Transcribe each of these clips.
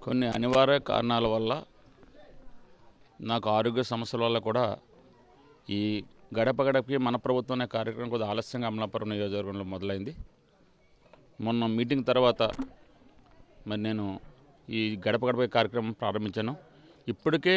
కొన్ని అనివార్య కారణాల వల్ల నాకు ఆరోగ్య సమస్యల వల్ల కూడా ఈ గడప గడపకి మన ప్రభుత్వం అనే కార్యక్రమం కొద్దిగా ఆలస్యంగా అమలాపురం నియోజకవర్గంలో మొదలైంది మొన్న మీటింగ్ తర్వాత మరి నేను ఈ గడప గడప కార్యక్రమం ప్రారంభించాను ఇప్పటికే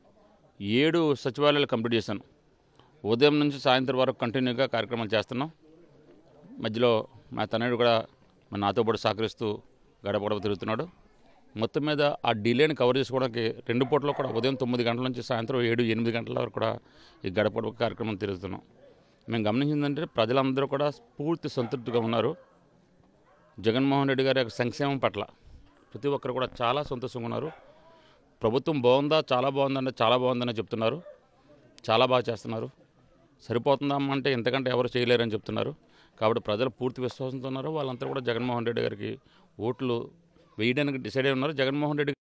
ఏడు సచివాలయాలు కంప్లీట్ చేశాను ఉదయం నుంచి సాయంత్రం వరకు కంటిన్యూగా కార్యక్రమాలు చేస్తున్నాం మధ్యలో మా తనయుడు కూడా మా నాతో పాటు సహకరిస్తూ గడప గడప తిరుగుతున్నాడు మొత్తం మీద ఆ డిలేని కవర్ చేసుకోవడానికి రెండు పూటలో కూడా ఉదయం తొమ్మిది గంటల నుంచి సాయంత్రం ఏడు ఎనిమిది గంటల వరకు కూడా ఈ గడప గడప కార్యక్రమం తిరుగుతున్నాం మేము గమనించిందంటే ప్రజలందరూ కూడా పూర్తి సంతృప్తిగా ఉన్నారు జగన్మోహన్ రెడ్డి గారి యొక్క సంక్షేమం పట్ల ప్రతి ఒక్కరు కూడా చాలా సంతోషంగా ఉన్నారు ప్రభుత్వం బాగుందా చాలా బాగుందంటే చాలా బాగుందని చెప్తున్నారు చాలా బాగా చేస్తున్నారు సరిపోతుందా అమ్మ అంటే ఇంతకంటే ఎవరు చేయలేరని చెప్తున్నారు కాబట్టి ప్రజలు పూర్తి విశ్వాసంతో ఉన్నారు వాళ్ళంతా కూడా జగన్మోహన్ రెడ్డి గారికి ఓట్లు వేయడానికి డిసైడ్ అయి ఉన్నారు జగన్మోహన్ రెడ్డి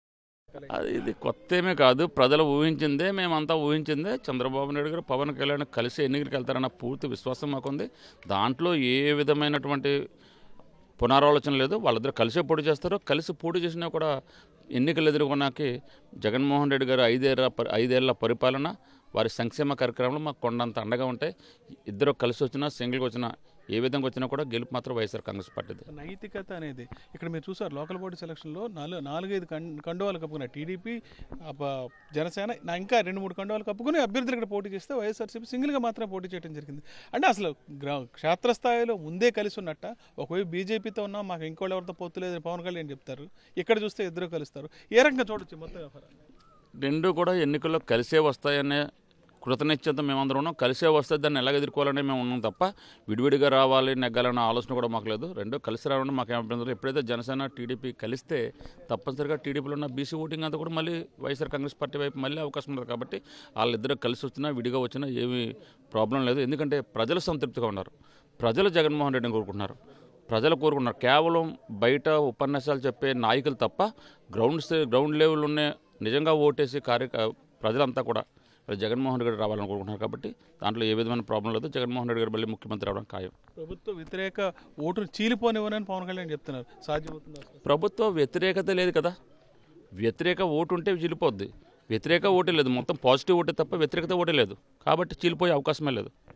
అది ఇది కొత్త ఏమీ కాదు ప్రజలు ఊహించిందే మేమంతా ఊహించిందే చంద్రబాబు నాయుడు గారు పవన్ కళ్యాణ్ కలిసి ఎన్నికలకు వెళ్తారన్న పూర్తి విశ్వాసం మాకుంది దాంట్లో ఏ విధమైనటువంటి పునరాలోచన లేదు వాళ్ళిద్దరు కలిసే పోటీ చేస్తారు కలిసి పోటీ చేసినా కూడా ఎన్నికలు ఎదుర్కొన్నాకి జగన్మోహన్ రెడ్డి గారు ఐదేళ్ల పరి- ఐదేళ్ల పరిపాలన వారి సంక్షేమ కార్యక్రమాలు మాకు కొండంత అండగా ఉంటాయి ఇద్దరు కలిసి వచ్చినా సింగిల్గా వచ్చినా ఏ విధంగా వచ్చినా కూడా గెలుపు మాత్రం వైఎస్ఆర్ కాంగ్రెస్ పార్టీది నైతికత అనేది ఇక్కడ మీరు చూసారు లోకల్ బాడీ సెలక్షన్లో నాలుగు నాలుగైదు కం కండువాలు కప్పుకున్నాయి టీడీపీ జనసేన నా ఇంకా రెండు మూడు కండువాలు కప్పుకుని అభ్యర్థులు ఇక్కడ పోటీ చేస్తే వైఎస్ఆర్సీపీ సింగిల్గా మాత్రమే పోటీ చేయడం జరిగింది అంటే అసలు గ్రా క్షేత్రస్థాయిలో ముందే కలిసి ఉన్నట్ట ఒకవైపు బీజేపీతో ఉన్నా మాకు ఇంకోళ్ళు ఎవరితో పొత్తు లేదని పవన్ కళ్యాణ్ చెప్తారు ఇక్కడ చూస్తే ఇద్దరు కలుస్తారు ఏ రకంగా చూడొచ్చు మొత్తం వ్యవహారాన్ని రెండు కూడా ఎన్నికల్లో కలిసే వస్తాయనే కృతనిశ్చయత మేమందరం ఉన్నాం కలిసే వస్తే దాన్ని ఎలాగ ఎదుర్కోవాలని మేము ఉన్నాం తప్ప విడివిడిగా రావాలి నెగ్గాలన్న ఆలోచన కూడా మాకు లేదు రెండు కలిసి రావడం మాకు ఏమవుతుంది ఎప్పుడైతే జనసేన టీడీపీ కలిస్తే తప్పనిసరిగా టీడీపీలో ఉన్న బీసీ ఓటింగ్ అంతా కూడా మళ్ళీ వైఎస్ఆర్ కాంగ్రెస్ పార్టీ వైపు మళ్ళీ అవకాశం ఉంది కాబట్టి వాళ్ళిద్దరూ కలిసి వచ్చినా విడిగా వచ్చినా ఏమీ ప్రాబ్లం లేదు ఎందుకంటే ప్రజలు సంతృప్తిగా ఉన్నారు ప్రజలు జగన్మోహన్ రెడ్డిని కోరుకుంటున్నారు ప్రజలు కోరుకున్నారు కేవలం బయట ఉపన్యాసాలు చెప్పే నాయకులు తప్ప గ్రౌండ్ స్థాయి- గ్రౌండ్ లెవెల్ ఉన్న నిజంగా ఓటేసి కార్య ప్రజలంతా కూడా మరి జగన్మోహన్ రెడ్డి గారు రావాలని కోరుకుంటున్నారు కాబట్టి దాంట్లో ఏ విధమైన ప్రాబ్లం లేదు జగన్మోహన్ రెడ్డి గారు మళ్ళీ ముఖ్యమంత్రి రావడం ఖాయం ప్రభుత్వ వ్యతిరేక ఓటును చీలిపోనివ్వనని పవన్ కళ్యాణ్ చెప్తున్నారు సాధ్యమవుతుందా అసలు? ప్రభుత్వ వ్యతిరేకత లేదు కదా వ్యతిరేక ఓటు ఉంటే చీలిపోద్ది వ్యతిరేక ఓటే లేదు మొత్తం పాజిటివ్ ఓటే తప్ప వ్యతిరేకత ఓటే లేదు కాబట్టి చీలిపోయే అవకాశమే లేదు